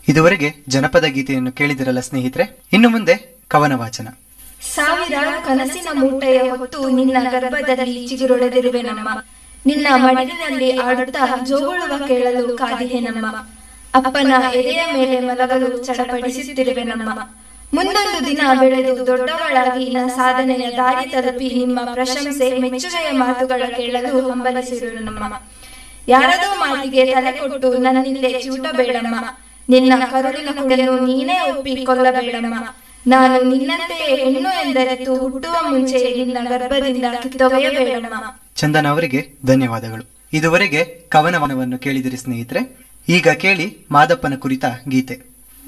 ಇದುವರೆಗೆ ಜನಪದ ಗೀತೆಯನ್ನು ಕೇಳಿದಿರಲ್ಲ ಸ್ನೇಹಿತರೆ ಇನ್ನು ಮುಂದೆ ಕವನ ವಾಚನ ಸಾವಿರ ಕನಸಿನ ಮೂಟೆಯ ಹೊತ್ತು ನಿನ್ನ ಗರ್ಭದಲ್ಲಿ ಚಿಗುರೊಡೆದಿರುವೆ ನಮ್ಮ ನಿನ್ನ ಮಡಿಲಿನಲ್ಲಿ ಆಡುತ್ತಾ ಜೋಗುಳುವ ಕೇಳಲು ಕಾದಿಹೆ ನಮ್ಮ ಅಪ್ಪನ ಎದೆಯ ಮೇಲೆ ಮಲಗಲು ಚಡಪಡಿಸುತ್ತಿರುವೆ ನಮ್ಮ ಮುಂದೊಂದು ದಿನ ಬೆಳೆದು ದೊಡ್ಡವಳಾಗಿ ನ ಸಾಧನೆಯ ದಾರಿ ತಲುಪಿ ನಿಮ್ಮ ಪ್ರಶಂಸೆ ಮೆಚ್ಚುಗೆಯ ಮಾತುಗಳ ಕೇಳಲು ಹಂಬಲಿಸಿರುವೆ ನಮ್ಮ ಯಾರದೋ ಮಾತಿಗೆ ತಲೆ ಕೊಟ್ಟು ನನ್ನಿಂದೆ ಚೂಟಬೇಡಮ್ಮ ನಿನ್ನ ಕರುಳಿನ ಕುಡನ್ನು ನೀನೇ ಒಪ್ಪಿ ಕೊಲ್ಲಬೇಡಮ್ಮ ನಾನು ನಿನ್ನಂತೆಯೇ ಹೆಣ್ಣು ಎಂದರೆತು ಹುಟ್ಟುವ ಮುಂಚೆ ನಿನ್ನ ಗರ್ಭದಿಂದ ಕಿತ್ತೊಗೆಯಬೇಡಮ್ಮ ಚಂದನ ಅವರಿಗೆ ಧನ್ಯವಾದಗಳು ಇದುವರೆಗೆ ಕವನವನವನ್ನು ಕೇಳಿದಿರಿ ಸ್ನೇಹಿತರೆ ಈಗ ಕೇಳಿ ಮಾದಪ್ಪನ ಕುರಿತ ಗೀತೆ